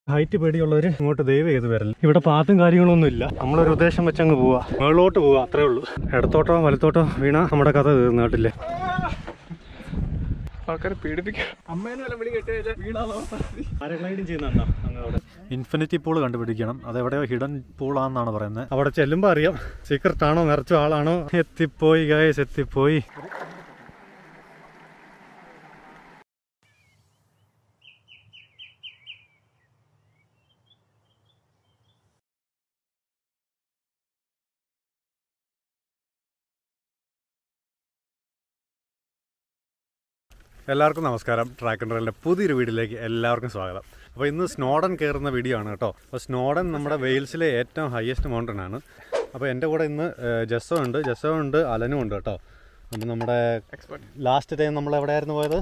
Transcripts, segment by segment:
Height പേടിയുള്ളവർ ഇങ്ങോട്ട് ദയവ് ചെയ്ത് വരല്ല ഇവിടെ പാത്തും കാര്യങ്ങളൊന്നും ഇല്ല നമ്മളൊരു ഉദ്ദേശം വെച്ചങ്ങ് പോവാ മുകളിലോട്ട് പോവാ അത്രേ ഉള്ളൂ ഇടത്തോട്ടോ വലത്തോട്ടോ വീണ നമ്മുടെ കഥ തീർന്നു കേട്ടില്ലേ ആൾക്കാരെ പേടിപ്പിക്കാം അമ്മേനെ വല്ല വിളി കെട്ടിയ വീണാന്നോ പാരഗ്ലൈഡിങ് ചെയ്യുന്നുണ്ടോ അങ്ങ് അവിടെ ഇൻഫിനിറ്റി പൂൾ കണ്ടുപിടിക്കണം അതെവിടെയോ ഹിഡൻ പൂളാന്നാണ് പറയുന്നത് അവിടെ ചെല്ലുമ്പോൾ അറിയാം സീക്രട്ട് ആണോ നിറച്ച ആളാണോ എത്തിപ്പോയി ഗായസ് എത്തിപ്പോയി എല്ലാവർക്കും നമസ്കാരം ട്രാക്ക് ആൻഡ് റെയിലിൻ്റെ പുതിയൊരു വീഡിയോയിലേക്ക് എല്ലാവർക്കും സ്വാഗതം അപ്പോൾ ഇന്ന് സ്നോഡൻ കയറുന്ന വീഡിയോ ആണ് കേട്ടോ അപ്പോൾ സ്നോഡൻ നമ്മുടെ വെയിൽസിലെ ഏറ്റവും ഹയസ്റ്റ് മൗണ്ടൻ ആണ് അപ്പോൾ എൻ്റെ കൂടെ ഇന്ന് ഏഹ്, ജസ്സോ ഉണ്ട് ജസ്സോ ഉണ്ട് അലനും ഉണ്ട് കേട്ടോ അപ്പോൾ നമ്മുടെ എക്സ്പെർട്ട് ലാസ്റ്റ് ടൈം നമ്മൾ എവിടെയായിരുന്നു പോയത്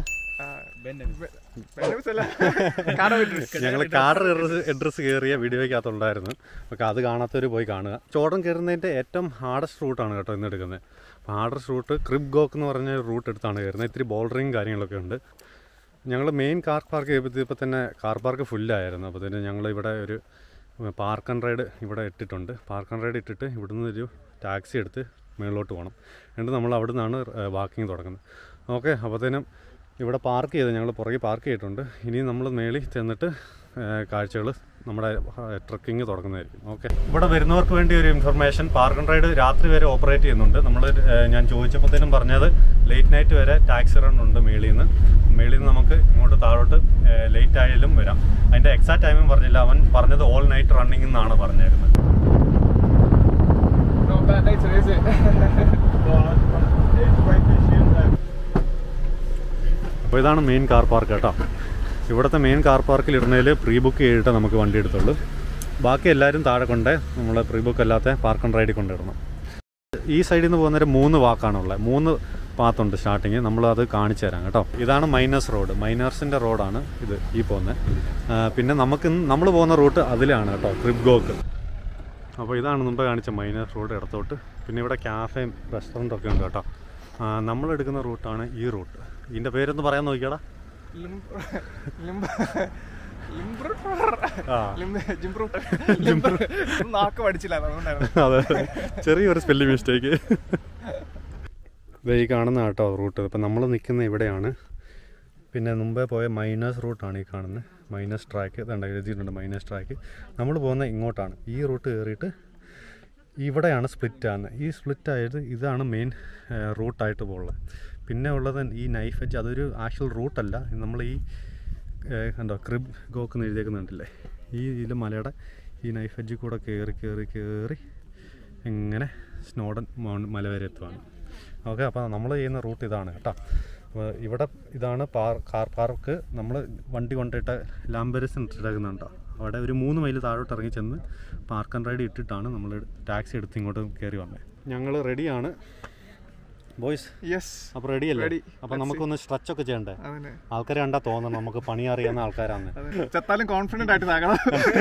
ഞങ്ങൾ കാർ അഡ്രസ്സ് കയറിയ വീഡിയോയ്ക്കകത്തുണ്ടായിരുന്നു അപ്പോൾ അത് കാണാത്തവർ പോയി കാണുക ചോടൻ കയറുന്നതിൻ്റെ ഏറ്റവും ഹാർഡസ്റ്റ് റൂട്ടാണ് കേട്ടോ ഇന്ന് എടുക്കുന്നത് അപ്പോൾ ഹാർഡസ്റ്റ് റൂട്ട് ക്രിബ് ഗോക്ക് എന്ന് പറഞ്ഞ റൂട്ട് എടുത്താണ് കയറുന്നത് ഇത്തിരി ബോൾഡറിങ് കാര്യങ്ങളൊക്കെ ഉണ്ട് ഞങ്ങൾ മെയിൻ കാർ പാർക്ക് ചെയ്തപ്പോൾ തന്നെ കാർ പാർക്ക് ഫുള്ളായിരുന്നു അപ്പോൾ തന്നെ ഞങ്ങൾ ഇവിടെ ഒരു പാർക്ക് ആൻഡ് റൈഡ് ഇവിടെ ഇട്ടിട്ടുണ്ട് പാർക്ക് ആൻഡ് റൈഡ് ഇട്ടിട്ട് ഇവിടുന്ന് ഒരു ടാക്സി എടുത്ത് മേളിലോട്ട് പോകണം എന്നിട്ട് നമ്മൾ അവിടെ നിന്നാണ് വാക്കിങ് തുടങ്ങുന്നത് ഓക്കെ അപ്പോഴത്തേനും ഇവിടെ പാർക്ക് ചെയ്ത് ഞങ്ങൾ പുറകെ പാർക്ക് ചെയ്തിട്ടുണ്ട് ഇനി നമ്മൾ മേളിൽ ചെന്നിട്ട് കാഴ്ചകൾ നമ്മുടെ ട്രക്കിങ് തുടങ്ങുന്നതായിരിക്കും ഓക്കെ ഇവിടെ വരുന്നവർക്ക് വേണ്ടി ഒരു ഇൻഫർമേഷൻ പാർക്ക് ആൻഡ് റൈഡ് രാത്രി വരെ ഓപ്പറേറ്റ് ചെയ്യുന്നുണ്ട് നമ്മൾ ഞാൻ ചോദിച്ചപ്പോഴത്തേനും പറഞ്ഞത് ലേറ്റ് നൈറ്റ് വരെ ടാക്സി റൺ ഉണ്ട് മേളിൽ നിന്ന് മേളിൽ നിന്ന് നമുക്ക് ഇങ്ങോട്ട് താഴോട്ട് ലേറ്റ് ആയാലും വരാം അതിൻ്റെ എക്സാക്ട് ടൈമും പറഞ്ഞില്ല അവൻ പറഞ്ഞത് ഓൾ നൈറ്റ് റണ്ണിംഗ് എന്നാണ് പറഞ്ഞിരുന്നത് അപ്പോൾ ഇതാണ് മെയിൻ കാർ പാർക്ക് കേട്ടോ ഇവിടുത്തെ മെയിൻ കാർ പാർക്കിൽ ഇടുന്നതിൽ പ്രീ ബുക്ക് ചെയ്തിട്ട് നമുക്ക് വണ്ടി എടുത്തുള്ളൂ ബാക്കി എല്ലാവരും താഴെ കൊണ്ടേ നമ്മൾ പ്രീ ബുക്ക് അല്ലാത്ത പാർക്ക് ആൻഡ് റൈഡിൽ കൊണ്ടിടണം ഈ സൈഡിൽ നിന്ന് പോകുന്നൊരു മൂന്ന് വാക്കാണുള്ളത് മൂന്ന് പാത്തുണ്ട് സ്റ്റാർട്ടിങ് നമ്മളത് കാണിച്ചു തരാം കേട്ടോ ഇതാണ് മൈനസ് റോഡ് മൈനേഴ്സിൻ്റെ റോഡാണ് ഇത് ഈ പോകുന്നത് പിന്നെ നമുക്ക് നമ്മൾ പോകുന്ന റൂട്ട് അതിലാണ് കേട്ടോ ക്രിബ്ഗോക്ക് അപ്പോൾ ഇതാണ് മുമ്പ് കാണിച്ച മൈനസ് റോഡ് ഇടത്തോട്ട് പിന്നെ ഇവിടെ ക്യാഫേയും റെസ്റ്റോറൻ്റ് ഒക്കെ ഉണ്ട് കേട്ടോ ആ, നമ്മളെടുക്കുന്ന റൂട്ടാണ് ഈ റൂട്ട് ഇതിൻ്റെ പേരൊന്ന് പറയാൻ നോക്കിയാടാ ആ നാക്ക് പഠിച്ചില്ല അതുകൊണ്ടായിരുന്നു അതെ ചെറിയൊരു സ്പെല്ലിംഗ് മിസ്റ്റേക്ക് ഈ കാണുന്ന കേട്ടോ റൂട്ട് ഇപ്പം നമ്മൾ നിൽക്കുന്ന ഇവിടെയാണ് പിന്നെ മുമ്പേ പോയ മൈനസ് റൂട്ടാണ് ഈ കാണുന്നത് മൈനസ് ട്രാക്ക് ഇതുണ്ട് എഴുതിയിട്ടുണ്ട് മൈനസ് ട്രാക്ക് നമ്മൾ പോകുന്ന ഇങ്ങോട്ടാണ് ഈ റൂട്ട് കയറിയിട്ട് ഇവിടെയാണ് സ്പ്ലിറ്റ് ആകുന്നത് ഈ സ്പ്ലിറ്റ് ആയത് ഇതാണ് മെയിൻ റൂട്ടായിട്ട് പോകുന്നത് പിന്നെ ഉള്ളത് ഈ നൈഫ് എഡ്ജ് അതൊരു ആക്ച്വൽ റൂട്ടല്ല നമ്മൾ ഈ ഏഹ്, കണ്ടോ ക്രിബ് ഗോക്ക് എന്ന് എഴുതിയേക്കുന്നുണ്ടല്ലേ ഈ ഇതിൽ മലയുടെ ഈ നൈഫ് എഡ്ജിൽ കൂടെ കയറി കയറി കയറി ഇങ്ങനെ സ്നോഡൻ മൗണ്ട് മല വരെ എത്തുവാണ് ഓക്കെ അപ്പോൾ നമ്മൾ ചെയ്യുന്ന റൂട്ട് ഇതാണ് കേട്ടോ അപ്പോൾ ഇവിടെ ഇതാണ് പാർ കാർ പാർക്ക് നമ്മൾ വണ്ടി കൊണ്ടിട്ട് ലാംബരസ് ഇട്ടിട്ടേക്കുന്നുണ്ടോ അവിടെ ഒരു മൂന്ന് മൈൽ താഴോട്ട് ഇറങ്ങി ചെന്ന് പാർക്ക് ആൻഡ് റൈഡ് ഇട്ടിട്ടാണ് നമ്മൾ ടാക്സി എടുത്ത് ഇങ്ങോട്ട് കയറി വന്നത് ഞങ്ങൾ റെഡിയാണ് ബോയ്സ് യെസ് അപ്പോൾ റെഡിയല്ലേ Ready. അപ്പോൾ നമുക്കൊന്ന് സ്ട്രെച്ച് ഒക്കെ ചെയ്യണ്ടേ അതന്നെ ആൾക്കാരെ കണ്ടാൽ തോന്നണം നമുക്ക് പണി അറിയാവുന്ന ആൾക്കാരാണ് അതെ. ചത്താലും കോൺഫിഡന്റ് ആയിട്ട് താകണം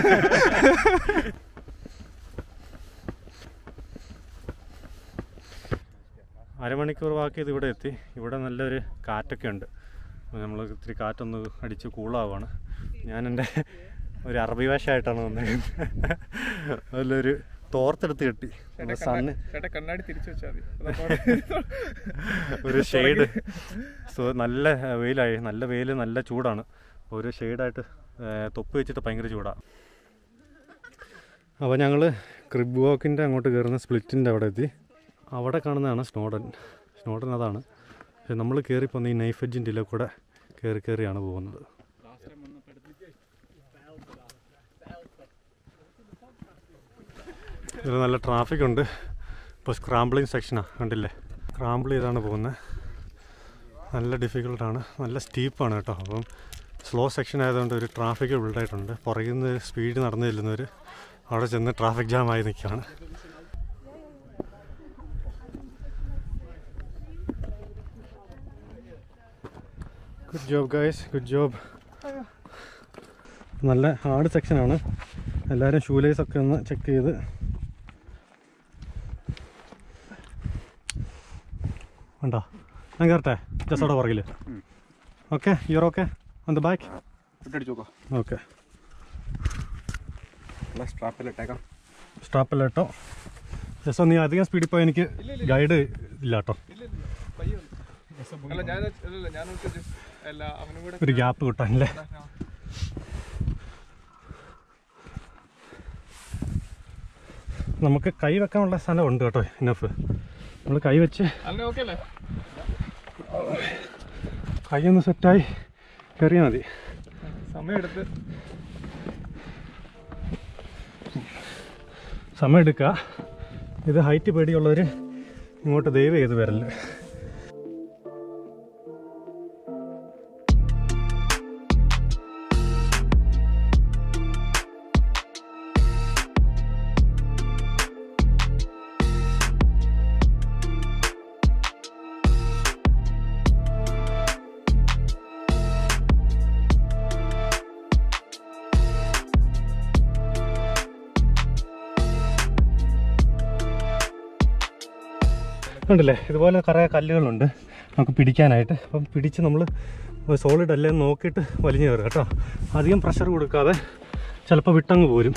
അരമണിക്കൂർ വാക്ക് ചെയ്ത് ഇവിടെ എത്തി ഇവിടെ നല്ലൊരു കാറ്റൊക്കെ ഉണ്ട് നമ്മൾ ഇത്തിരി കാറ്റൊന്ന് അടിച്ച് കൂളാവാണ് ഞാൻ എൻ്റെ ഒരു അറബി ഭാഷയായിട്ടാണ് വന്നേക്കുന്നത് അതിലൊരു തോർത്തെടുത്ത് കെട്ടി സണ്ണ് ചേട്ടാ കണ്ണാടി തിരിച്ചു വെച്ചാൽ ഒരു ഷെയ്ഡ് സോ നല്ല വെയിലായി നല്ല വെയിൽ നല്ല ചൂടാണ് ഒരു ഷെയ്ഡായിട്ട് തൊപ്പി വെച്ചിട്ട് ഭയങ്കര ചൂടാണ് അപ്പോൾ ഞങ്ങൾ ക്രിബ് വാക്കിൻ്റെ അങ്ങോട്ട് കയറുന്ന സ്പ്ലിറ്റിൻ്റെ അവിടെ എത്തി അവിടെ കാണുന്നതാണ് സ്നോഡൻ സ്നോഡൻ അതാണ് പക്ഷെ നമ്മൾ കയറി പോകുന്ന ഈ നൈഫ് എഡ്ജിൻ്റെ ഇതിലെ കൂടെ കയറി കയറിയാണ് പോകുന്നത് ഇതിൽ നല്ല ട്രാഫിക് ഉണ്ട് ഇപ്പോൾ സ്ക്രാമ്പിളിങ് സെക്ഷനാണ് കണ്ടില്ലേ സ്ക്രാമ്പിൾ ചെയ്താണ് പോകുന്നത് നല്ല ഡിഫിക്കൽട്ടാണ് നല്ല സ്റ്റീപ്പാണ് കേട്ടോ അപ്പം സ്ലോ സെക്ഷൻ ആയതുകൊണ്ട് ഒരു ട്രാഫിക് ബിൽഡായിട്ടുണ്ട് പുറകിൽ നിന്ന് സ്പീഡ് നടന്നു ചെല്ലുന്നവർ അവിടെ ചെന്ന് ട്രാഫിക് ജാമായി നിൽക്കുകയാണ് good job guys good job നല്ല ഹാർഡ് സെക്ഷനാണ് എല്ലാവരും ഷൂ ലൈസ് ഒക്കെ ഒന്ന് ചെക്ക് ചെയ്ത് ഉണ്ടോ ഞാൻ കയറട്ടെ ജസ്റ്റ് അവിടെ പുറകിൽ okay your okay on the back food അടിച്ചു നോക്കാം ഓക്കെ സ്ട്രാപ്പിലിട്ടേക്കാം സ്ട്രാപ്പല്ല കേട്ടോ ജസ്റ്റ് നീ അധികം സ്പീഡിൽ പോയി എനിക്ക് ഗൈഡ് ഇല്ല കേട്ടോ അല്ല ഞാൻ അല്ല ഞാൻ അല്ല അവനും കൂടെ ഒരു ഗ്യാപ്പ് കിട്ടാനല്ലേ നമുക്ക് കൈ വെക്കാനുള്ള സ്ഥലം ഉണ്ട് കേട്ടോ ഇനഫ് നമ്മൾ കൈ വെച്ച് അല്ല ഓക്കെ അല്ലേ കൈ ഒന്ന് സെറ്റായി കയറിയാൽ മതി സമയം എടുത്ത് സമയം എടുക്കുക ഇത് ഹൈറ്റ് പേടിയുള്ളവർ ഇങ്ങോട്ട് ദയവ് ചെയ്ത് വരല് ഉണ്ടല്ലേ ഇതുപോലെ കുറേ കല്ലുകളുണ്ട് നമുക്ക് പിടിക്കാനായിട്ട് അപ്പം പിടിച്ച് നമ്മൾ സോളിഡ് അല്ലേ എന്ന് നോക്കിയിട്ട് വലിഞ്ഞു കയറുക കേട്ടോ അധികം പ്രഷർ കൊടുക്കാതെ ചിലപ്പോൾ വിട്ടങ്ങ് പോരും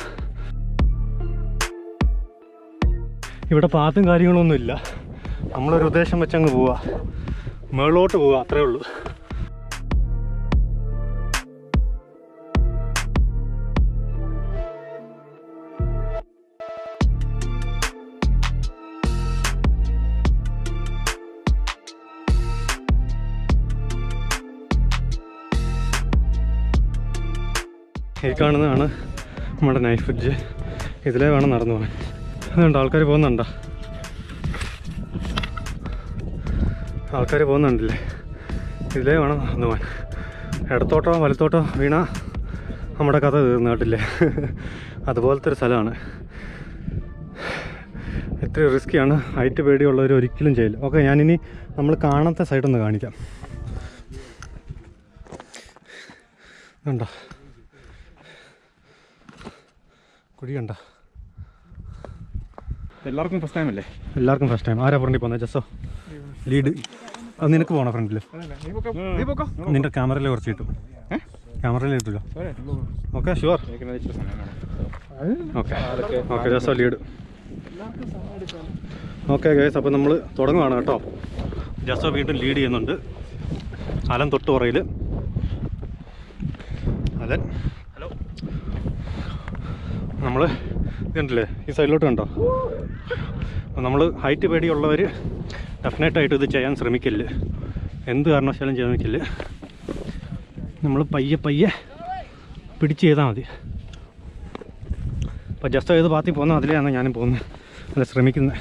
ഇവിടെ പാത്തും കാര്യങ്ങളൊന്നും ഇല്ല നമ്മളൊരു ഉദ്ദേശം വെച്ചങ്ങ് പോവുക മേളോട്ട് പോവുക അത്രേ ഉള്ളൂ ഈ കാണുന്നതാണ് നമ്മുടെ നൈഫ് ബ്രിഡ്ജ് ഇതിലേ വേണം നടന്നു പോകാൻ അതുകൊണ്ട് ആൾക്കാർ പോകുന്നുണ്ടോ ആൾക്കാർ പോകുന്നുണ്ടല്ലേ ഇതിലേ വേണം നടന്നു പോകാൻ ഇടത്തോട്ടോ വലത്തോട്ടോ വീണ നമ്മുടെ കഥ തീർന്നു കേട്ടില്ലേ അതുപോലത്തെ ഒരു സ്ഥലമാണ് എത്ര റിസ്ക്കിയാണ് ഹൈറ്റ് പേടിയുള്ളവർ ഒരിക്കലും ചെയ്യില്ല ഓക്കെ ഞാനിനി നമ്മൾ കാണാത്ത സൈഡൊന്ന് കാണിക്കാം കണ്ടോ കുഴി കണ്ട എല്ലാവർക്കും ഫസ്റ്റ് ടൈം അല്ലേ എല്ലാവർക്കും ഫസ്റ്റ് ടൈം ആരാ ഫ്രണ്ടിൽ പോകുന്നത് ജസ്സോ ലീഡ് അത് നിനക്ക് പോകണം ഫ്രണ്ടിൽ നീ പൊക്കോ നീ പൊക്കോ നിന്റെ ക്യാമറയിൽ കുറച്ച് കിട്ടും ക്യാമറയിൽ കിട്ടില്ല ഓക്കെ ഷുവർ ഓക്കെ ഓക്കെ ജസ്സോ ലീഡ് ഓക്കെ ഗേസ് അപ്പോൾ നമ്മൾ തുടങ്ങുവാണ് കേട്ടോ ജസ്സോ വീണ്ടും ലീഡ് ചെയ്യുന്നുണ്ട് അലൻ തൊട്ട് പുറയിൽ അലൻ ഹലോ നമ്മൾ ഇതുണ്ടല്ലേ ഈ സൈഡിലോട്ട് കണ്ടോ അപ്പോൾ നമ്മൾ ഹൈറ്റ് പേടിയുള്ളവർ ഡെഫിനറ്റായിട്ട് ഇത് ചെയ്യാൻ ശ്രമിക്കില്ല എന്ത് കാരണവശാലും ചെയ്യാൻ നിൽക്കില്ല നമ്മൾ പയ്യെ പയ്യെ പിടിച്ച് ചെയ്താൽ മതി അപ്പോൾ ജസ്റ്റ് ഏത് പാത്തി പോകുന്ന അതിലെയാണ് ഞാനും പോകുന്നത് അല്ല ശ്രമിക്കുന്നത്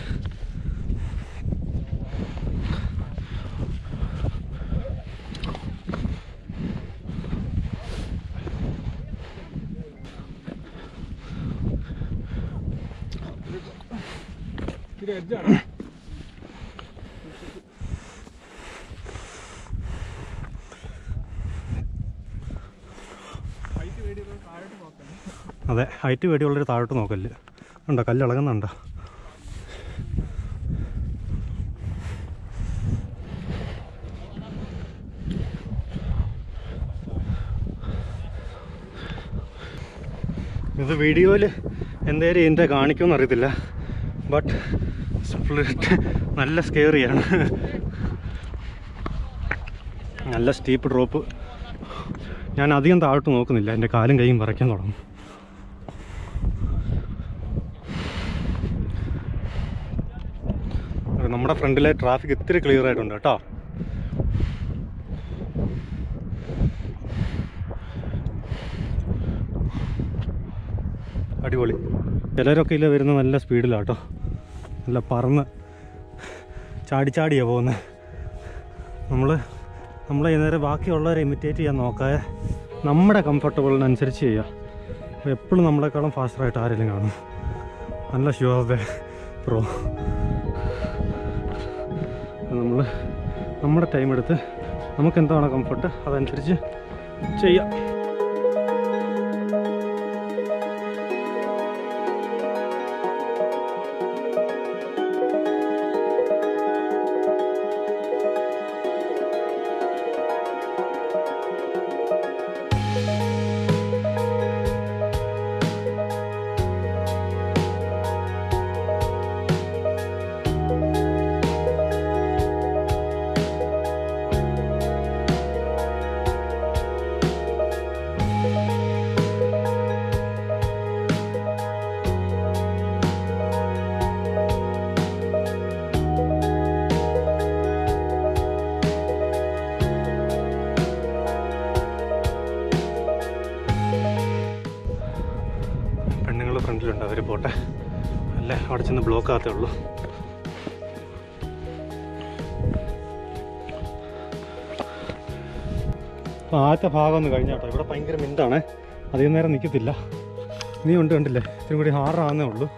ഇത് എഡ്ജാണ് ഹൈറ്റ് വേടിയത് താഴോട്ട് നോക്കണം അതെ ഹൈറ്റ് പേടിയുള്ളൊരു താഴോട്ട് നോക്കല് ഉണ്ടോ കല്ല് ഇളകുന്നുണ്ടോ ഇത് വീഡിയോയിൽ എന്തേലും ഇതിൻ്റെ കാണിക്കുമെന്ന് അറിയത്തില്ല ബട്ട് സ്പ്ലിറ്റ് നല്ല സ്കെയറിയാണ് നല്ല സ്റ്റീപ്പ് ഡ്രോപ്പ് ഞാൻ അധികം താഴോട്ട് നോക്കുന്നില്ല എൻ്റെ കാലും കൈയും വരയ്ക്കാൻ തുടങ്ങും അത് നമ്മുടെ ഫ്രണ്ടിലെ ട്രാഫിക് ഇത്തിരി ക്ലിയർ ആയിട്ടുണ്ട് കേട്ടോ അടിപൊളി ചിലരൊക്കെ ഇല്ല വരുന്ന നല്ല സ്പീഡിലാണ് കേട്ടോ നല്ല പറന്ന് ചാടി ചാടിയാണ് പോകുന്നത് നമ്മൾ നമ്മൾ നേരെ ബാക്കിയുള്ളവരെ ഇമിറ്റേറ്റ് ചെയ്യാൻ നോക്കാതെ നമ്മുടെ കംഫർട്ടബിളിനനുസരിച്ച് ചെയ്യുക അപ്പോൾ എപ്പോഴും നമ്മളെക്കാളും ഫാസ്റ്ററായിട്ട് ആരെങ്കിലും കാണും നല്ല ഷുവർ പ്രോ നമ്മൾ നമ്മുടെ ടൈം എടുത്ത് നമുക്ക് എന്താണോ കംഫർട്ട് അതനുസരിച്ച് ചെയ്യാം റൂട്ടിലുണ്ട് അവർ പോട്ടെ അല്ലേ അവിടെ ചെന്ന് ബ്ലോക്ക് ആകത്തേ ഉള്ളൂ അപ്പോൾ ആദ്യത്തെ ഭാഗം ഒന്ന് കഴിഞ്ഞ കേട്ടോ ഇവിടെ ഭയങ്കര മിന്താണ് അധികം നേരം നിൽക്കത്തില്ല നീ ഉണ്ട് കണ്ടില്ലേ ഇത്തിരി കൂടി ഹാറാകുന്നേ ഉള്ളൂ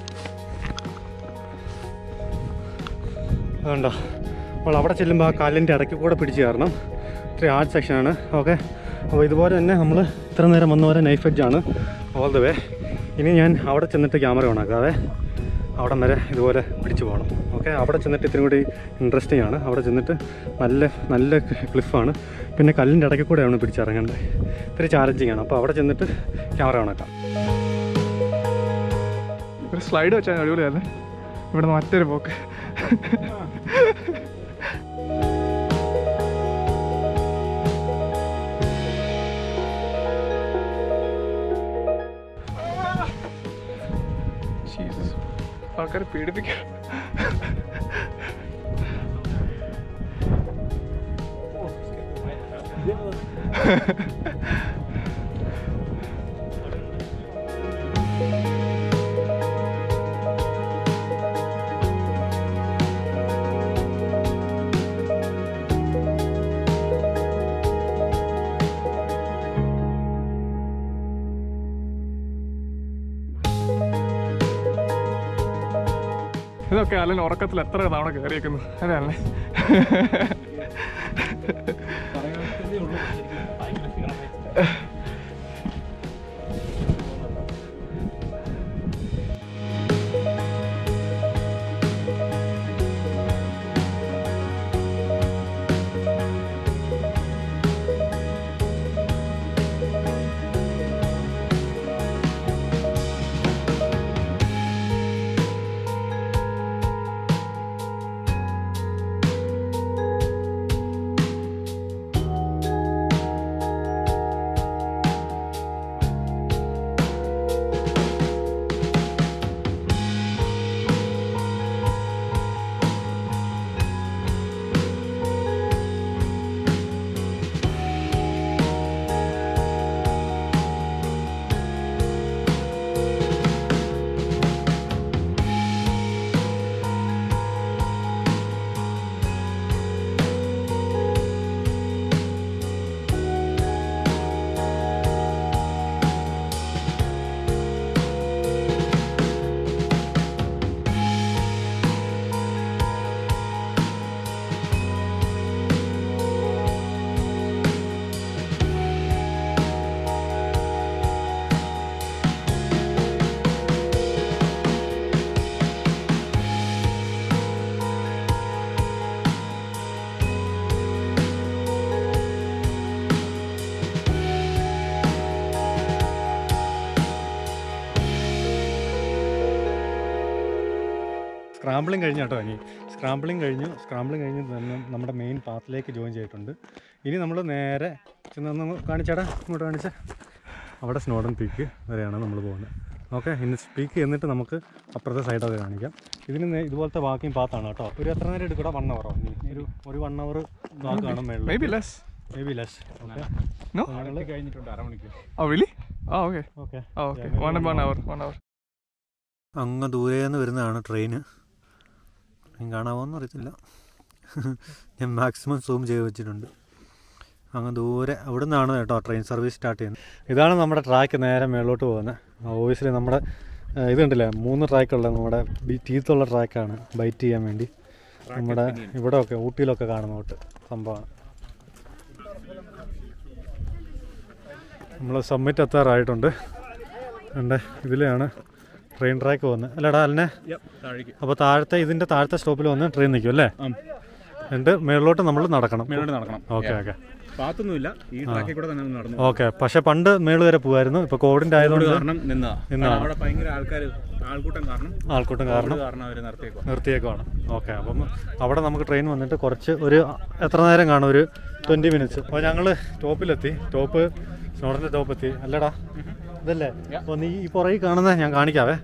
അതുകൊണ്ടോ അപ്പോൾ അവിടെ ചെല്ലുമ്പോൾ ആ കാലിൻ്റെ ഇടയ്ക്ക് കൂടെ പിടിച്ച് കയറണം ഇത്തിരി ആർട്ട് സെക്ഷനാണ് ഓക്കെ അപ്പോൾ ഇതുപോലെ തന്നെ നമ്മൾ ഇത്ര നേരം വന്ന പോലെ നൈഫ് എഡ്ജാണ് ഓൾ ദ വേ ഇനി ഞാൻ അവിടെ ചെന്നിട്ട് ക്യാമറ ഓണാക്കാതെ അവിടെ വരെ ഇതുപോലെ പിടിച്ചു പോകണം ഓക്കെ അവിടെ ചെന്നിട്ട് ഇത്തിരി കൂടി ഇൻട്രസ്റ്റിംഗ് ആണ് അവിടെ ചെന്നിട്ട് നല്ല നല്ല ക്ലിഫാണ് പിന്നെ കല്ലിൻ്റെ ഇടയ്ക്ക് കൂടെയാണ് പിടിച്ചിറങ്ങേണ്ടത് ഇത്തിരി ചാലഞ്ചിങ് ആണ് അപ്പോൾ അവിടെ ചെന്നിട്ട് ക്യാമറ ഓണാക്കാം ഒരു സ്ലൈഡ് വെച്ചാൽ അടിപൊളിയല്ലേ ഇവിടെ മറ്റൊരു പോക്ക് ജീസസ്. ആൾക്കാരെ പീഡിപ്പിക്കാം ഇതൊക്കെ അല്ലൻ ഉറക്കത്തിൽ എത്ര തവണ കയറിയേക്കുന്നു അല്ലേ അല്ലേ സ്ക്രാമ്പിളിങ് കഴിഞ്ഞു കേട്ടോ ഇനി സ്ക്രാമ്പിളിങ് കഴിഞ്ഞു സ്ക്രാമ്പിളിങ് കഴിഞ്ഞ് തന്നെ നമ്മുടെ മെയിൻ പാത്തിലേക്ക് ജോയിൻ ചെയ്തിട്ടുണ്ട് ഇനി നമ്മൾ നേരെ ചെന്ന് കാണിച്ചാടാ ഇങ്ങോട്ട് കാണിച്ച അവിടെ സ്നോഡൻ പീക്ക് വരെയാണ് നമ്മൾ പോകുന്നത് ഓക്കെ ഇനി പീക്ക് എന്നിട്ട് നമുക്ക് അപ്പുറത്തെ സൈഡൊക്കെ കാണിക്കാം ഇതിന് നേ- ഇതുപോലത്തെ ബാക്കിയും പാത്താണ് കേട്ടോ ഒരു എത്ര നേരം എടുക്കടാ വൺ അവറോ ഇനി ഒരു ഒരു വൺ അവർ ബാക്ക് കാണും മേ മേളിൽ be less maybe less okay no കഴിഞ്ഞിട്ടുണ്ട് അരമണിക്കൂർ oh really ah okay okay ah okay one one hour one hour അങ്ങ് ദൂരെ നിന്ന് വരുന്നതാണ് ട്രെയിന് ട്രെയിൻ കാണാമോന്ന് അറിയത്തില്ല ഞാൻ മാക്സിമം സൂം ചെയ്ത് വെച്ചിട്ടുണ്ട് അങ്ങ് ദൂരെ അവിടെ നിന്നാണ് കേട്ടോ ട്രെയിൻ സർവീസ് സ്റ്റാർട്ട് ചെയ്യുന്നത് ഇതാണ് നമ്മുടെ ട്രാക്ക് നേരെ മേളോട്ട് പോകുന്നത് ഓബിയസ്ലി നമ്മുടെ ഏഹ്, ഇത് കണ്ടില്ലേ മൂന്ന് ട്രാക്കുള്ള നമ്മുടെ ടീത്തുള്ള ട്രാക്കാണ് ബൈറ്റ് ചെയ്യാൻ വേണ്ടി നമ്മുടെ ഇവിടെ ഒക്കെ ഊട്ടിയിലൊക്കെ കാണുന്ന തൊട്ട് സംഭവമാണ് നമ്മൾ സബ്മിറ്റ് എത്താറായിട്ടുണ്ട് എൻ്റെ ഇതിലെയാണ് ട്രെയിൻ ട്രാക്ക് പോകുന്നത് അല്ലേടാ അല്ലേ താഴേക്ക് അപ്പോൾ താഴത്തെ ഇതിൻ്റെ താഴത്തെ സ്റ്റോപ്പിൽ വന്ന് ട്രെയിൻ നിൽക്കും അല്ലേ എന്നിട്ട് മേളിലോട്ട് നമ്മൾ നടക്കണം മേലോട്ട് നടക്കണം ഓക്കെ ഓക്കെ പാത്തൊന്നുമില്ല ഈ ട്രാക്കിൽ കൂടെ തന്നെ നടന്നു ഓക്കെ പക്ഷെ പണ്ട് മേള് വരെ പോകുമായിരുന്നു ഇപ്പോൾ കോവിഡിൻ്റെ അതുകൊണ്ട് ആയതുകൊണ്ട് കാരണം നിന്നതാ നിന്നതാ. കാരണം അവിടെ ഭയങ്കര ആൾക്കാർ ആൾക്കൂട്ടം കാരണം ആൾക്കൂട്ടം കാരണം അത് കാരണം അവർ നിർത്തിയേക്കും നിർത്തിയേക്കുവാണ് ഓക്കെ അപ്പം അവിടെ നമുക്ക് ട്രെയിൻ വന്നിട്ട് കുറച്ച് ഒരു എത്ര നേരം കാണും ഒരു ട്വൻറ്റി മിനിറ്റ്സ് അപ്പോൾ ഞങ്ങൾ ടോപ്പിലെത്തി ടോപ്പ് സ്നോഡൻ്റെ ടോപ്പ് എത്തി അല്ലടാ ഇതല്ലേ അപ്പോൾ നീ ഈ പുറകിൽ കാണുന്ന ഞാൻ കാണിക്കാവേ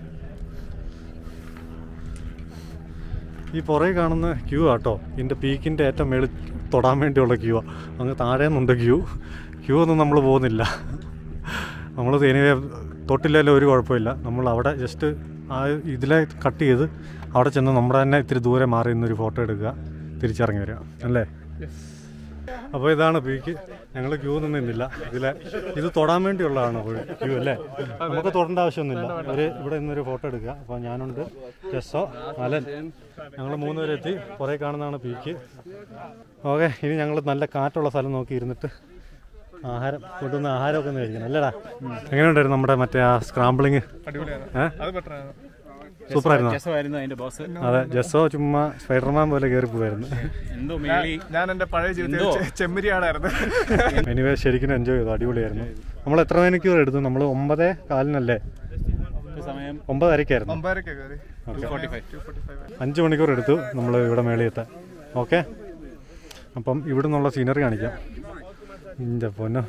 ഈ പുറകിൽ കാണുന്ന ക്യൂ ആട്ടോ ഇതിൻ്റെ പീക്കിൻ്റെ ഏറ്റവും മേളിൽ തൊടാൻ വേണ്ടിയുള്ള ക്യൂ ആ അങ്ങ് താഴെ നിന്നുണ്ട് ക്യൂ ക്യൂ ഒന്നും നമ്മൾ പോകുന്നില്ല നമ്മൾ എനിവേ തൊട്ടില്ലെങ്കിലും ഒരു കുഴപ്പമില്ല നമ്മൾ അവിടെ ജസ്റ്റ് ആ ഇതിലെ കട്ട് ചെയ്ത് അവിടെ ചെന്ന് നമ്മുടെ തന്നെ ഇത്തിരി ദൂരെ മാറി നിന്നൊരു ഫോട്ടോ എടുക്കുക തിരിച്ചിറങ്ങി വരിക അല്ലേ അപ്പോൾ ഇതാണ് പീക്ക് ഞങ്ങൾ ക്യൂ നിന്നില്ല ഇതിലെ ഇത് തൊടാൻ വേണ്ടിയുള്ളതാണ് ക്യൂ അല്ലേ നമുക്ക് തൊടേണ്ട ആവശ്യമൊന്നുമില്ല ഒരു ഇവിടെ നിന്നൊരു ഫോട്ടോ എടുക്കുക അപ്പോൾ ഞാനുണ്ട് ജസ്സോ അലൻ ഞങ്ങൾ മൂന്ന് പേരെത്തി കുറേ കാണുന്നതാണ് പീക്ക് ഓക്കെ ഇനി ഞങ്ങൾ നല്ല കാറ്റുള്ള സ്ഥലം നോക്കി ഇരുന്നിട്ട് ആഹാരം കൊണ്ടുവന്ന ആഹാരമൊക്കെ ഒന്ന് കഴിക്കണം അല്ലേടാ എങ്ങനെയുണ്ടായിരുന്നു നമ്മുടെ മറ്റേ ആ സ്ക്രാമ്പിളിങ് അടിപൊളിയാണ് ഏ? അത് ബെറ്റർ ആണ് സൂപ്പറായിരുന്നു രസമായിരുന്നു അതിന്റെ ബോസ് അതെ ജസ്സോ ചുമ്മാ സ്പൈഡർമാൻ പോലെ കയറി പോയായിരുന്നു എന്തോ മേളി ഞാൻ എന്റെ പഴയ ജീവിതത്തിൽ ചെ- ചെമ്മരിയാടായിരുന്നു എനിവേ ശരിക്കും എൻജോയ് ചെയ്തു അടിപൊളിയായിരുന്നു നമ്മൾ എത്ര മണിക്കൂർ എടുത്തു നമ്മൾ ഒമ്പതേ കാലിനല്ലേ സമയം ഒമ്പതരക്കായിരുന്നു ഒമ്പതരക്കെ കയറി forty five to forty five അഞ്ച് മണിക്കൂർ എടുത്തു നമ്മൾ ഇവിടെ മേളിൽ എത്താൻ ഓക്കെ അപ്പം ഇവിടെ നിന്നുള്ള സീനറി കാണിക്കാം ഇൻ്റെ പൊന്നോ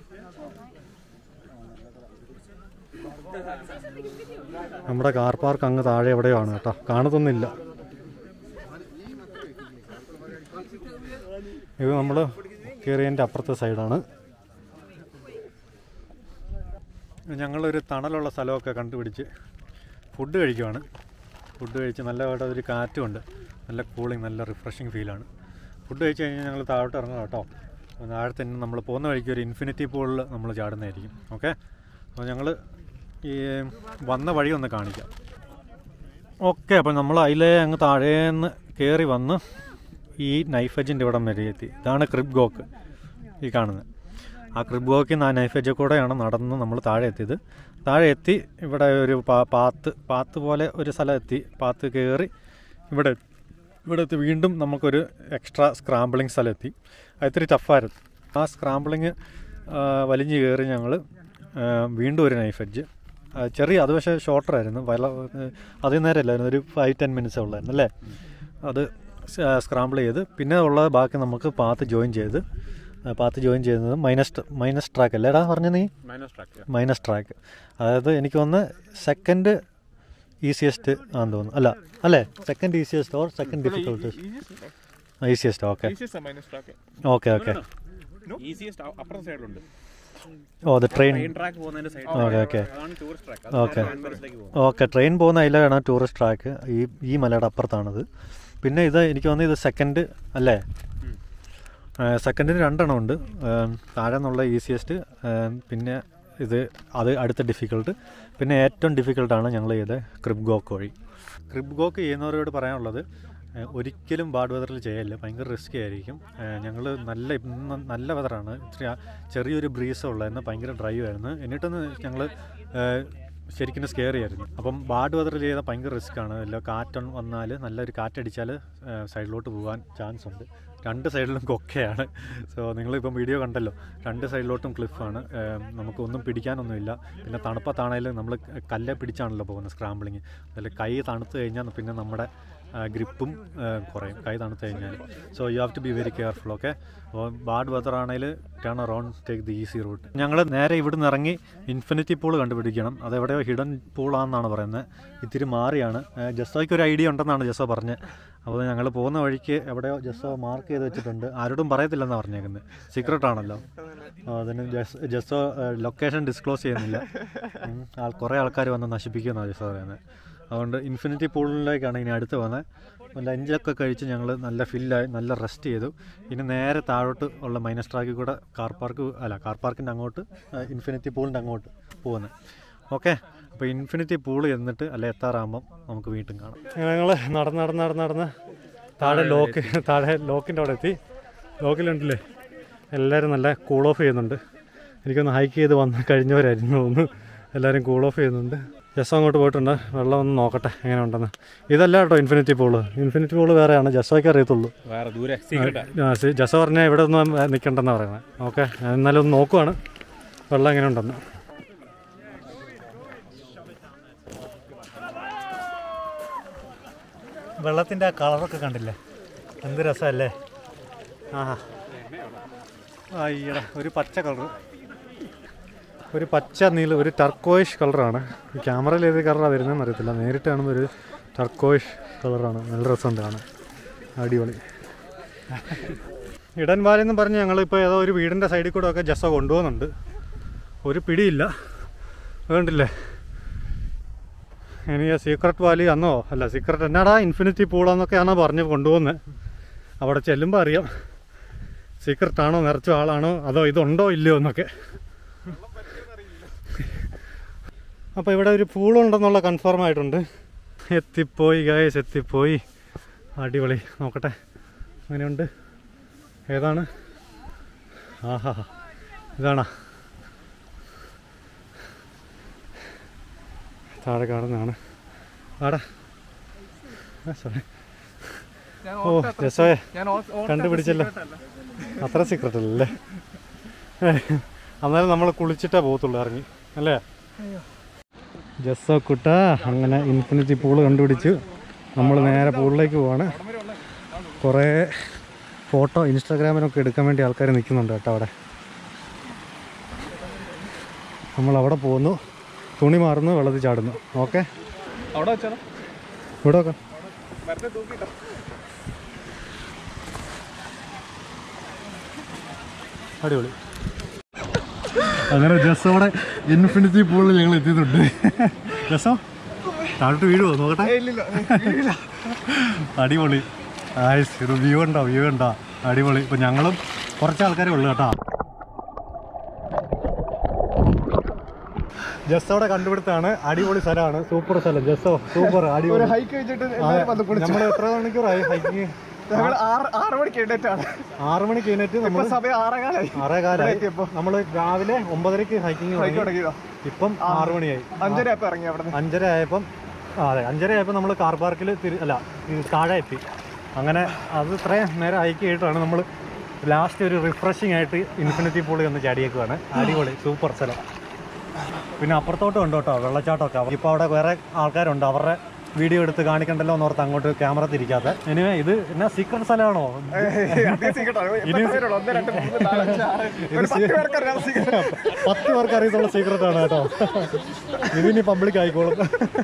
നമ്മുടെ കാർ പാർക്ക് അങ്ങ് താഴെ എവിടെയോ ആണ് കേട്ടോ കാണത്തൊന്നുമില്ല ഇത് നമ്മൾ കയറിയതിൻ്റെ അപ്പുറത്തെ സൈഡാണ് ഞങ്ങളൊരു തണലുള്ള സ്ഥലമൊക്കെ കണ്ടുപിടിച്ച് ഫുഡ് കഴിക്കുവാണ് ഫുഡ് കഴിച്ച് നല്ല അവിടെ ഒരു കാറ്റുമുണ്ട് നല്ല കൂളിംഗ് നല്ല റിഫ്രഷിങ് ഫീലാണ് ഫുഡ് കഴിച്ച് കഴിഞ്ഞാൽ ഞങ്ങൾ താഴോട്ട് ഇറങ്ങും കേട്ടോ അപ്പോൾ താഴെ തന്നെ നമ്മൾ പോകുന്ന വഴിക്ക് ഒരു ഇൻഫിനിറ്റി പൂളിൽ നമ്മൾ ചാടുന്നതായിരിക്കും ഓക്കെ അപ്പോൾ ഞങ്ങൾ ഈ വന്ന വഴി ഒന്ന് കാണിക്കാം ഓക്കെ അപ്പോൾ നമ്മൾ അതിലെ അങ്ങ് താഴേന്ന് കയറി വന്ന് ഈ നൈഫ് എജിൻ്റെ ഇവിടം വരെ എത്തി ഇതാണ് ക്രിബ് ഗോക്ക് ഈ കാണുന്നത് ആ ക്രിബ് ഗോക്കിൽ നിന്ന് ആ നൈഫ് എജിൽ കൂടെയാണ് നടന്ന് നമ്മൾ താഴെ എത്തിയത് താഴെ എത്തി ഇവിടെ ഒരു പാ- പാത്ത് പാത്ത് പോലെ ഒരു സ്ഥലം എത്തി പാത്ത് കയറി ഇവിടെ ഇവിടെ എത്തി വീണ്ടും നമുക്കൊരു എക്സ്ട്രാ സ്ക്രാമ്പിളിങ് സ്ഥലം എത്തി അത് ഇത്തിരി ടഫായിരുന്നു ആ സ്ക്രാമ്പിളിങ് വലിഞ്ഞ് കയറി ഞങ്ങൾ വീണ്ടും ഒരു നൈഫ് എഡ്ജ് ചെറിയ അത് പക്ഷേ ഷോർട്ടറായിരുന്നു വല അതേ നേരമല്ലായിരുന്നു ഒരു ഫൈവ് ടെൻ മിനിറ്റ്സേ ഉള്ളായിരുന്നു അല്ലേ അത് സ്ക്രാമ്പിൾ ചെയ്ത് പിന്നെ ഉള്ളത് ബാക്കി നമുക്ക് പാത്ത് ജോയിൻ ചെയ്ത് ആ, പാത്ത് ജോയിൻ ചെയ്യുന്നത് മൈനസ് മൈനസ് ട്രാക്ക് അല്ലേടാ പറഞ്ഞ നീ മൈനസ് ട്രാക്ക് മൈനസ് ട്രാക്ക് അതായത് എനിക്ക് തോന്നുന്നു സെക്കൻഡ് ഈസിയസ്റ്റ് ആണെന്ന് തോന്നുന്നു അല്ല അല്ലേ second easiest or second difficult easiest okay minus track okay okay easiest അപ്പുറത്തെ സൈഡിലുണ്ട് ഓ അത് ട്രെയിൻ ട്രെയിൻ ട്രാക്ക് പോകുന്നതിന്റെ സൈഡ് ഓക്കെ ഓക്കെ അതാണ് ടൂറിസ്റ്റ് ട്രാക്ക് ഓക്കെ പോകും ഓക്കെ ട്രെയിൻ പോകുന്ന അതിലാണ് ടൂറിസ്റ്റ് ട്രാക്ക് ഈ ഈ മലയുടെ അപ്പുറത്താണത് പിന്നെ ഇത് എനിക്ക് തോന്നുന്നു ഇത് സെക്കൻഡ് അല്ലേ സെക്കൻഡിന് രണ്ടെണ്ണം ഉണ്ട് ഏം, താഴെ നിന്നുള്ള ഈസിയസ്റ്റ് പിന്നെ ഇത് അത് അടുത്ത ഡിഫിക്കൽട്ട് പിന്നെ ഏറ്റവും ഡിഫിക്കൽട്ടാണ് ഞങ്ങൾ ചെയ്ത ക്രിബ് ഗോക്ക് വഴി ക്രിബ് ഗോക്ക് ചെയ്യുന്നവരോട് പറയാനുള്ളത് ഏഹ്, ഒരിക്കലും ബാഡ് വെതറിൽ ചെയ്യല്ല ഭയങ്കര റിസ്കി ആയിരിക്കും ഞങ്ങൾ നല്ല ഇന്ന് നല്ല വെതറാണ് ഇത്തിരി ആ ചെറിയൊരു ബ്രീസ് ഉള്ളായിരുന്നു ഭയങ്കര ഡ്രൈവ് ആയിരുന്നു എന്നിട്ടൊന്ന് ഞങ്ങൾ ശരിക്കും സ്കെയർ ആയിരുന്നു അപ്പം ബാഡ് വെതറിൽ ചെയ്താൽ ഭയങ്കര റിസ്ക്കാണ് അല്ല കാറ്റ് വന്നാൽ നല്ലൊരു കാറ്റടിച്ചാൽ സൈഡിലോട്ട് പോകാൻ ചാൻസ് ഉണ്ട് രണ്ട് സൈഡിലും കൊക്കയാണ് സോ നിങ്ങളിപ്പം വീഡിയോ കണ്ടല്ലോ രണ്ട് സൈഡിലോട്ടും ക്ലിഫാണ് നമുക്ക് ഒന്നും പിടിക്കാനൊന്നുമില്ല പിന്നെ തണുപ്പത്താണേലും നമ്മൾ കല്ലെ പിടിച്ചാണല്ലോ പോകുന്നത് സ്ക്രാമ്പിളിങ് അതിൽ കൈ തണുത്ത് കഴിഞ്ഞാൽ പിന്നെ നമ്മുടെ ഗ്രിപ്പും കുറയും കൈ തണുത്ത് കഴിഞ്ഞാൽ so you have to be very careful okay അപ്പോൾ ബാഡ് വെതർ ആണെങ്കിൽ turn around take the easy route ഞങ്ങൾ നേരെ ഇവിടുന്ന് ഇറങ്ങി ഇൻഫിനിറ്റി പൂൾ കണ്ടുപിടിക്കണം അത് എവിടെയോ ഹിഡൻ പൂളാണെന്നാണ് പറയുന്നത് ഇത്തിരി മാറിയാണ് ജസ്സോയ്ക്ക് ഒരു ഐഡിയ ഉണ്ടെന്നാണ് ജസ്സോ പറഞ്ഞത് അപ്പോൾ ഞങ്ങൾ പോകുന്ന വഴിക്ക് എവിടെയോ ജസ്സോ മാർക്ക് ചെയ്ത് വെച്ചിട്ടുണ്ട് ആരോടും പറയത്തില്ലെന്നാണ് പറഞ്ഞേക്കുന്നത് സീക്രട്ട് ആണല്ലോ ആ, അതിന് ജസ് ജസ്സോ ലൊക്കേഷൻ ഡിസ്ക്ലോസ് ചെയ്യുന്നില്ല ഉം. ആൾ കുറേ ആൾക്കാർ വന്ന് നശിപ്പിക്കുമെന്നാണ് ജസ്സോ പറയുന്നത് അതുകൊണ്ട് ഇൻഫിനിറ്റി പൂളിലേക്കാണ് ഇനി അടുത്ത് വന്നത് ലഞ്ചൊക്കെ കഴിച്ച് ഞങ്ങൾ നല്ല ഫില്ലായി നല്ല റെസ്റ്റ് ചെയ്തു ഇനി നേരെ താഴോട്ട് ഉള്ള മൈനസ് ട്രാക്കിൽ കൂടെ കാർ പാർക്ക് അല്ല കാർ പാർക്കിൻ്റെ അങ്ങോട്ട് ഇൻഫിനിറ്റി പൂളിൻ്റെ അങ്ങോട്ട് പോകുന്നത് ഓക്കെ അപ്പോൾ ഇൻഫിനിറ്റി പൂൾ എന്നിട്ട് അല്ല എത്താറാകുമ്പം നമുക്ക് വീണ്ടും കാണാം ഞങ്ങൾ നടന്ന് നടന്ന് നടന്ന് നടന്ന് താഴെ ലോക്ക് താഴെ ലോക്കിൻ്റെ അവിടെ എത്തി ലോക്കിലുണ്ടല്ലേ എല്ലാവരും നല്ല കൂൾ ഓഫ് ചെയ്യുന്നുണ്ട് എനിക്കൊന്ന് ഹൈക്ക് ചെയ്ത് വന്ന് കഴിഞ്ഞവരായിരുന്നു തോന്നുന്നു എല്ലാവരും കൂൾ ഓഫ് ചെയ്യുന്നുണ്ട് ജസ്സോ അങ്ങോട്ട് പോയിട്ടുണ്ട് വെള്ളം ഒന്ന് നോക്കട്ടെ എങ്ങനെ ഉണ്ടെന്ന് ഇതല്ല കേട്ടോ ഇൻഫിനിറ്റി പൂള് ഇൻഫിനിറ്റി പൂള് വേറെയാണ് ജസ്സോയ്ക്ക് അറിയത്തുള്ളൂ വേറെ ദൂരെ സീക്രട്ടാ ആ, സി- ജസ പറഞ്ഞാൽ ഇവിടെ ഒന്നും നിൽക്കണ്ടെന്നാണ് പറയുന്നത് ഓക്കെ ഞാൻ എന്നാലും ഒന്ന് നോക്കുവാണ് വെള്ളം എങ്ങനെ ഉണ്ടെന്ന് വെള്ളത്തിൻ്റെ ആ കളറൊക്കെ കണ്ടില്ലേ എന്ത് രസമല്ലേ ആ അയ്യടാ ഒരു പച്ച കളർ ഒരു പച്ച നീല ഒരു ടർക്കോയിഷ് കളറാണ് ഈ ക്യാമറയിൽ ഏത് കളറാണ് വരുന്നതെന്ന് അറിയത്തില്ല നേരിട്ട് കാണുമ്പോൾ ഒരു ടർക്കോയിഷ് കളറാണ് നല്ല രസമുണ്ട് കാണാൻ അടിപൊളി ഇടൻ വാലെന്നും പറഞ്ഞ് ഞങ്ങളിപ്പോൾ ഏതോ ഒരു വീടിൻ്റെ സൈഡിൽ കൂടെ ഒക്കെ ജസ്സ കൊണ്ടുപോകുന്നുണ്ട് ഒരു പിടിയില്ല വേണ്ടില്ലേ ഇനി സീക്രട്ട് വാലി അന്നോ അല്ല സീക്രട്ട് എന്നാടാ ഇൻഫിനിറ്റി പൂളെന്നൊക്കെയാണോ പറഞ്ഞ് കൊണ്ടുപോകുന്നത് അവിടെ ചെല്ലുമ്പോൾ അറിയാം സീക്രട്ട് ആണോ നിറച്ച ആളാണോ അതോ ഇതുണ്ടോ ഇല്ലയോ എന്നൊക്കെ അപ്പോൾ ഇവിടെ ഒരു പൂളുണ്ടെന്നുള്ള കൺഫേം ആയിട്ടുണ്ട് എത്തിപ്പോയി ഗായസ് എത്തിപ്പോയി അടിപൊളി നോക്കട്ടെ അങ്ങനെയുണ്ട് ഏതാണ് ആഹാ ഇതാണോ താഴെ കാണുന്നതാണ് ആടാ സോറി ഞാൻ ഓ ഓർത്ത അത്ര- രസമേ ഞാൻ ഓർത്ത- ഓർത്ത കണ്ടുപിടിച്ചല്ലോ. secret അല്ല. അത്ര സീക്രട്ട് അല്ലല്ലേ അന്നേരം നമ്മൾ കുളിച്ചിട്ടേ പോകത്തുള്ളൂ ഇറങ്ങി അല്ലേ ജസ്സോ കുട്ട അങ്ങനെ ഇൻഫിനിറ്റി പൂള് കണ്ടുപിടിച്ചു നമ്മൾ നേരെ പൂളിലേക്ക് പോവാണ് കുറേ ഫോട്ടോ ഇൻസ്റ്റാഗ്രാമിനൊക്കെ എടുക്കാൻ വേണ്ടി ആൾക്കാർ നിൽക്കുന്നുണ്ട് കേട്ടോ അവിടെ നമ്മൾ അവിടെ പോകുന്നു തുണി മാറുന്നു വെള്ളത്തിൽ ചാടുന്നു ഓക്കെ അവിടെ വെച്ചാലോ ഇവിടെ നോക്കാം വെറുതെ തൂക്കിട്ടോ അടിപൊളി അങ്ങനെ ജസ്സോടെ ഇൻഫിനിറ്റി പൂളിൽ ഞങ്ങൾ എത്തിയിട്ടുണ്ട് ജസ്സോ താഴോട്ട് വീഴുമോ നോക്കട്ടെ ഇല്ലില്ല അടിപൊളി ആയിസ് ഇത് വ്യൂ ഉണ്ടോ വ്യൂ ഉണ്ടോ അടിപൊളി ഇപ്പം ഞങ്ങളും കുറച്ച് ആൾക്കാരേ ഉള്ളു കേട്ടോ ജസ്സോടെ കണ്ടുപിടുത്താണ് അടിപൊളി സ്ഥലമാണ് സൂപ്പർ സ്ഥലം ജസ്സോ സൂപ്പർ ഒരു അടിപൊളി ഹൈക്ക് വെച്ചിട്ട് എല്ലാവരും വന്ന് കുളിച്ചു നമ്മൾ എത്ര മണിക്കൂറായി ഹൈക്കിങ് ഞങ്ങൾ ആറ് ആറ് മണിക്ക് എഴുന്നേറ്റാണ് ആറ് മണിക്ക് കഴിഞ്ഞിട്ട് ഇപ്പൊ നമ്മൾ സമയം ആറേകാലായി ആറേ കാലായി എത്തിയപ്പോ. നമ്മൾ രാവിലെ ഒമ്പതരക്ക് ഹൈക്കിങ് ഹൈക്ക് തുടങ്ങി തുടങ്ങിയതാ ഇപ്പം ആറ് മണിയായി അഞ്ചര ആയപ്പോ ഇറങ്ങി അവിടെ നിന്ന് അഞ്ചര ആയപ്പം ആ അതെ അഞ്ചര ആയപ്പോൾ നമ്മൾ കാർ പാർക്കിൽ തിരി അല്ല ഈ താഴെ എത്തി അങ്ങനെ അത് ഇത്രയും നേരം ഹൈക്ക് ചെയ്തിട്ടാണ് നമ്മൾ ലാസ്റ്റ് ഒരു റിഫ്രഷിംഗ് ആയിട്ട് ഇൻഫിനിറ്റി പൂളിൽ ഒന്ന് ചാടിയേക്കുവാണ് അടിപൊളി സൂപ്പർ സ്ഥലം പിന്നെ അപ്പുറത്തോട്ടും ഉണ്ട് കേട്ടോ വെള്ളച്ചാട്ടമൊക്കെ ഇപ്പോൾ അവിടെ വേറെ ആൾക്കാരുണ്ട് അവരുടെ വീഡിയോ എടുത്ത് കാണിക്കണ്ടല്ലോ എന്ന് ഓർത്ത് അങ്ങോട്ട് ക്യാമറ തിരിക്കാത്ത എനിവേ ഇത് എന്നാ സീക്രട്ട് സ്ഥലമാണോ അധികം secret ആണ്. എത്ര ഇനി- പേരുള്ളൂ? ഒന്ന്, രണ്ട്, മൂന്ന്, നാല്, അഞ്ച്, ആറ്. ഒരു പത്ത് പേർക്ക് അറിയാം secret. പത്ത് പേർക്ക് അറിയത്തുള്ള സീക്രട്ട് ആണ് കേട്ടോ ഇതിനി പബ്ലിക് ആയിക്കോളും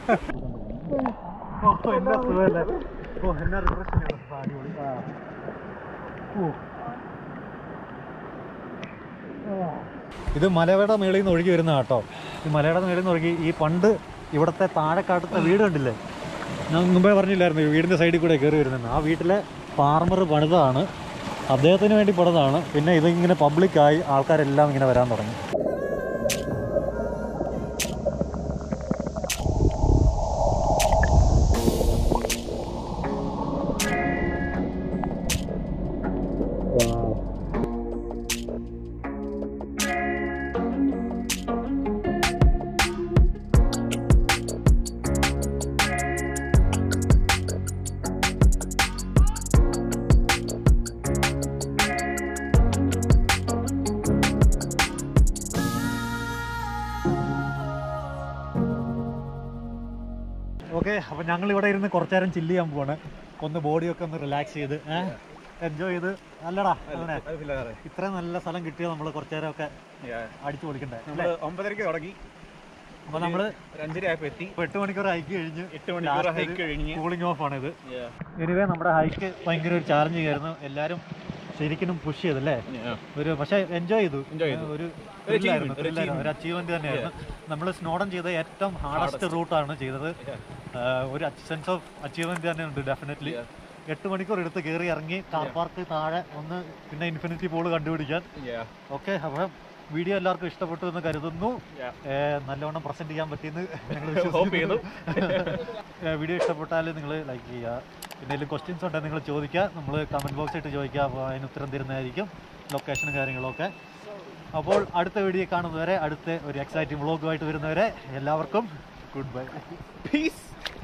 ഓ, എന്നാ സുഖമല്ലേ? ഓ, എന്നാ refreshing ആണ്. ആ, അടിപൊളി. ആ. ഓ. ആ. ഇത് മലയുടെ മേളിൽ നിന്ന് ഒഴുകി വരുന്ന കേട്ടോ ഈ മലയുടെ മേളിൽ നിന്ന് ഒഴുകി ഈ പണ്ട് ഇവിടുത്തെ താഴെക്കാട്ടത്തെ വീട് കണ്ടില്ലേ ഞാൻ മുമ്പേ പറഞ്ഞില്ലായിരുന്നു ഈ വീടിൻ്റെ സൈഡിൽ കൂടെ കയറി വരുന്നത് ആ വീട്ടിലെ ഫാർമർ പണിതാണ് അദ്ദേഹത്തിന് വേണ്ടി പണിതാണ് പിന്നെ ഇതിങ്ങനെ പബ്ലിക്കായി ആൾക്കാരെല്ലാം ഇങ്ങനെ വരാൻ തുടങ്ങി ഓക്കെ അപ്പം ഞങ്ങൾ ഇവിടെ ഇരുന്ന് കുറച്ചു നേരം ചില്ല് ചെയ്യാൻ പോവാണ് ഒന്ന് ബോഡിയൊക്കെ ഒന്ന് റിലാക്സ് ചെയ്ത് എൻജോയ് ചെയ്ത് അല്ലടാ അങ്ങനെ ഇത്രയും നല്ല സ്ഥലം കിട്ടിയാൽ നമ്മൾ കുറച്ചു നേരം ഒക്കെ അടിച്ചു പൊളിക്കണ്ടേ നമ്മള് ഒമ്പതരക്ക് തുടങ്ങി അപ്പോൾ നമ്മൾ ഒരു അഞ്ചര ആയപ്പോ എത്തി ഇപ്പോൾ എട്ട് മണിക്കൂർ ഹൈക്ക് കഴിഞ്ഞ് എട്ട് മണിക്കൂർ ഹൈക്ക് കഴിഞ്ഞ് കൂളിംഗ് ഓഫ് ആണിത് എനിവേ നമ്മുടെ ഹൈക്ക് ഭയങ്കര ഒരു ചാലഞ്ചിങ് ആയിരുന്നു എല്ലാവരും ശരിക്കും പുഷ് ചെയ്തല്ലേ ഒരു പക്ഷേ എൻജോയ് ചെയ്തു Enjoy ചെയ്തു. ഒരു ഒരു thrill ആയിരുന്നു, achievement, ഒരു thrill ആയിരുന്നു, ഒരു അച്ചീവ്മെന്റ് തന്നെയായിരുന്നു നമ്മൾ സ്നോഡൻ ചെയ്ത ഏറ്റവും ഹാർഡസ്റ്റ് റൂട്ടാണ് ചെയ്തത് ആ, ഒരു സെൻസ് ഓഫ് അച്ചീവ്മെന്റ് തന്നെ ഉണ്ട് ഡെഫിനറ്റ്ലി എട്ട് മണിക്കൂർ എടുത്ത് കയറി ഇറങ്ങി കാർ പാർക്ക് താഴെ ഒന്ന് പിന്നെ ഇൻഫിനിറ്റി പോൾ കണ്ടുപിടിക്കാൻ ഓക്കെ അപ്പം വീഡിയോ എല്ലാവർക്കും ഇഷ്ടപ്പെട്ടു എന്ന് കരുതുന്നു Yeah. ഏ, നല്ലവണ്ണം പ്രസന്റ് ചെയ്യാൻ പറ്റിയെന്ന് ഞങ്ങൾ Hope ചെയ്യുന്നു. വീഡിയോ ഇഷ്ടപ്പെട്ടാൽ നിങ്ങൾ ലൈക്ക് ചെയ്യുക എന്തെങ്കിലും ക്വസ്റ്റ്യൻസ് ഉണ്ടെങ്കിൽ നിങ്ങൾ ചോദിക്കുക നമ്മൾ കമൻറ്റ് ബോക്സ് ഇട്ട് ചോദിക്കുക അപ്പോൾ അതിന് ഉത്തരം തരുന്നതായിരിക്കും ലൊക്കേഷനും കാര്യങ്ങളൊക്കെ അപ്പോൾ അടുത്ത വീഡിയോ കാണുന്നവരെ അടുത്ത ഒരു എക്സൈറ്റിംഗ് വ്ളോഗുമായിട്ട് വരുന്നവരെ എല്ലാവർക്കും ഗുഡ് ബൈ പീസ്